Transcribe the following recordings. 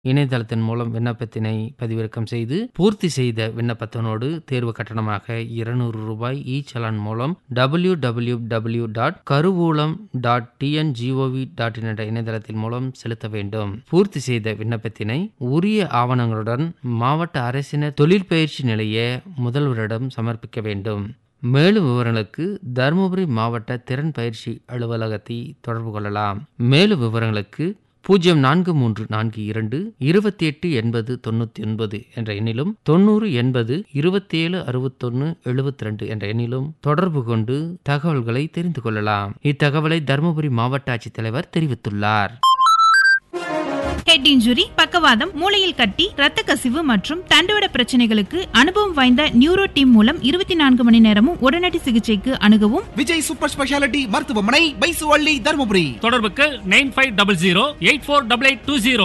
இணையதளத்தின் மூலம் விண்ணப்பத்தினை பதிவிறக்கம் செய்து பூர்த்தி செய்த விண்ணப்பத்தினோடு தேர்வு கட்டணமாக இருநூறு ரூபாய் இ சலான் மூலம் டபிள்யூ டபிள்யூ டபிள்யூ டாட் கருவூலம் டாட் டிஎன்ஜிஓவி டாட் இன் என்ற இணையதளத்தின் மூலம் செலுத்த வேண்டும் பூர்த்தி செய்த விண்ணப்பத்தினை உரிய ஆவணங்களுடன் மாவட்ட அரசினர் தொழிற்பயிற்சி நிலைய முதல்வரிடம் சமர்ப்பிக்க வேண்டும் மேலும் விவரங்களுக்கு தருமபுரி மாவட்ட திறன் பயிற்சி அலுவலகத்தை தொடர்பு கொள்ளலாம் மேலும் விவரங்களுக்கு பூஜ்ஜியம் நான்கு மூன்று நான்கு இரண்டு இருபத்தி எட்டு எண்பது தொண்ணூற்றி ஒன்பது என்ற எண்ணிலும் தொண்ணூறு எண்பது இருபத்தேழு அறுபத்தொன்று எழுபத்தி ரெண்டு என்ற எண்ணிலும் தொடர்பு கொண்டு தகவல்களை தெரிந்து கொள்ளலாம் இத்தகவலை தருமபுரி மாவட்ட ஆட்சித்தலைவர் தெரிவித்துள்ளார் ஹெட் இன்ஜுரி பக்கவாதம் மூளையில் கட்டி இரத்த கசிவு மற்றும் தண்டுவட பிரச்சனைகளுக்கு அனுபவம் வாய்ந்த நியூரோ டீம் மூலம் இருபத்தி நான்கு மணி நேரமும் உடனடி சிகிச்சைக்கு அணுகவும் விஜய் சூப்பர் ஸ்பெஷாலிட்டி மருத்துவமனை பைசுவள்ளி தருமபுரி தொடர்புக்கு nine five double zero eight four double eight two zero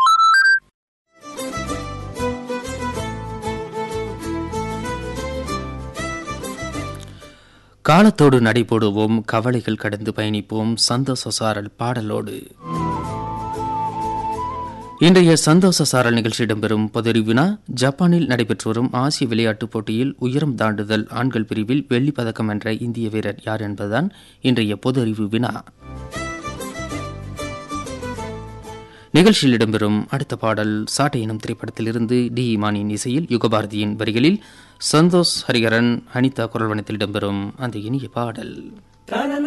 காலத்தோடு நடைபோடுவோம் கவலைகள் கடந்து பயணிப்போம் சந்தோஷ சாரல் பாடலோடு இன்றைய சந்தோஷ சாரல் நிகழ்ச்சி இடம்பெறும் பொதறிவினா ஜப்பானில் நடைபெற்று வரும் ஆசிய விளையாட்டுப் போட்டியில் உயரம் தாண்டுதல் ஆண்கள் பிரிவில் வெள்ளிப் பதக்கம் வென்ற இந்திய வீரர் யார் என்பதுதான் இன்றைய பொது அறிவு வினா நிகழ்ச்சியில் இடம்பெறும் அடுத்த பாடல் சாட்டை எனும் திரைப்படத்திலிருந்து டி இமானின் இசையில் யுகபாரதியின் வரிகளில் சந்தோஷ் ஹரிகரன் அனிதா குரல் வனத்தில் இடம்பெறும் அந்த இனிய பாடல்